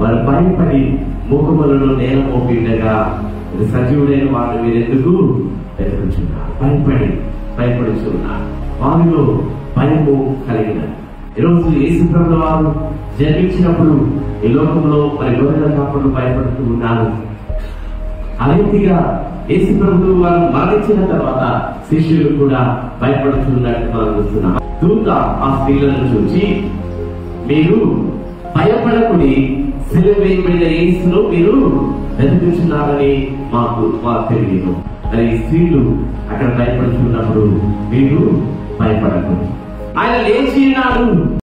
వారు భయపడి ముఖములను నేల మోపిండగా ఇది సజీవుడైన వాడు మీరెందుకు వెతుకుచున్నారు భయపడి భయపడుచున్నారు వారిలో భయము కలిగిన ఈరోజు యేసు ప్రభుల వారు జన్మించినప్పుడు ఈ లోకంలో మరి గొర్రెల కాపులు భయపడుతూ ఉన్నారు ఆ రీతిగా యేసు ప్రభువు వారు మరణించిన తర్వాత శిష్యులు కూడా భయపడుతున్నట్టు మనం చూస్తున్నాం దూత ఆ స్త్రీలను చూసి మీరు భయపడకుడి సిలువేయబడిన యేసును మీరు వెతుకుచున్నారని మాకు మాకు తెలియదు మరి ఈ స్త్రీలు అక్కడ భయపడుతున్నప్పుడు మీరు భయపడకూడదు ఆయన లేచి ఉన్నాడు